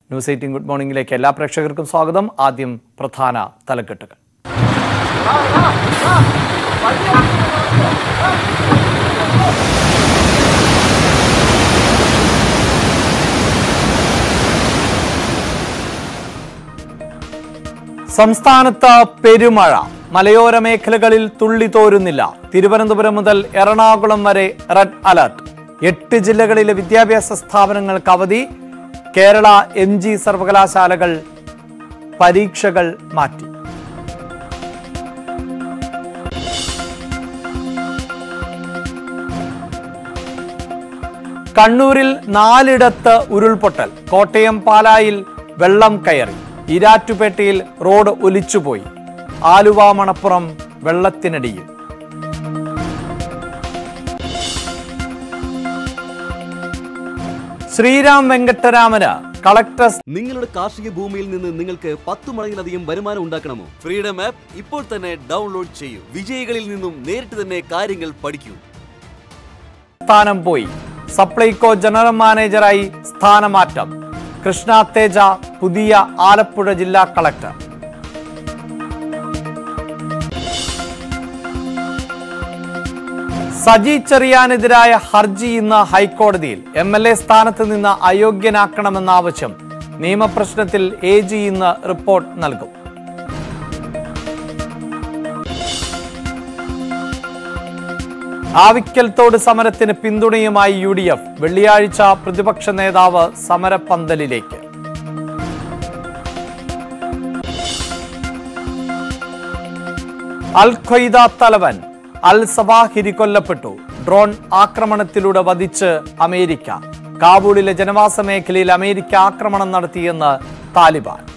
news eighteen good മോർണിംഗിലേക്ക് എല്ലാ പ്രേക്ഷകർക്കും സ്വാഗതം ആദ്യം പ്രധാന തലക്കെട്ടുകൾ സംസ്ഥാനത്ത് പെരുമഴ മലയോര മേഖലകളിൽ തുള്ളി തോരുന്നില്ല തിരുവനന്തപുരം മുതൽ എറണാകുളം വരെ റെഡ് അലർട്ട് എട്ട് ജില്ലകളിലെ വിദ്യാഭ്യാസ സ്ഥാപനങ്ങൾക്ക് അവധി കേരള എം ജി സർവകലാശാലകൾ പരീക്ഷകൾ മാറ്റി കണ്ണൂരിൽ നാലിടത്ത് ഉരുൾപൊട്ടൽ കോട്ടയം പാലായിൽ വെള്ളം കയറി ഈരാറ്റുപേട്ടയിൽ റോഡ് ഒലിച്ചുപോയി ആലുവ മണപ്പുറം വെള്ളത്തിനടിയിൽ ശ്രീരാം വെങ്കട്ടരാമന് കളക്ടർ നിങ്ങളുടെ കാർഷിക ഭൂമിയിൽ നിന്ന് നിങ്ങൾക്ക് പത്ത് മടങ്ങിലധികം വരുമാനം ഉണ്ടാക്കണമോ ഫ്രീഡം ആപ്പ് ഇപ്പോൾ തന്നെ ഡൗൺലോഡ് ചെയ്യൂ വിജയികളിൽ നിന്നും നേരിട്ട് തന്നെ കാര്യങ്ങൾ പഠിക്കൂ സ്ഥാനം പോയി സപ്ലൈകോ ജനറൽ മാനേജറായി സ്ഥാനമാറ്റം കൃഷ്ണ തേജ പുതിയ ആലപ്പുഴ ജില്ലാ കളക്ടർ സജി ചെറിയാനെതിരായ ഹർജി ഇന്ന് ഹൈക്കോടതിയിൽ എം എൽ എ സ്ഥാനത്ത് നിന്ന് അയോഗ്യനാക്കണമെന്ന ആവശ്യം നിയമപ്രശ്നത്തിൽ എ ജി ഇന്ന് റിപ്പോർട്ട് നൽകും ആവിക്കൽ തോട് സമരത്തിന് പിന്തുണയുമായി യു ഡി എഫ് വെള്ളിയാഴ്ച പ്രതിപക്ഷ നേതാവ് സമരപ്പന്തലിലേക്ക് അൽ ഖ്വയ്ദ തലവൻ അൽ സവാഹിരി കൊല്ലപ്പെട്ടു ഡ്രോൺ ആക്രമണത്തിലൂടെ വധിച്ച് അമേരിക്ക കാബൂളിലെ ജനവാസ മേഖലയിൽ അമേരിക്ക ആക്രമണം നടത്തിയെന്ന് താലിബാൻ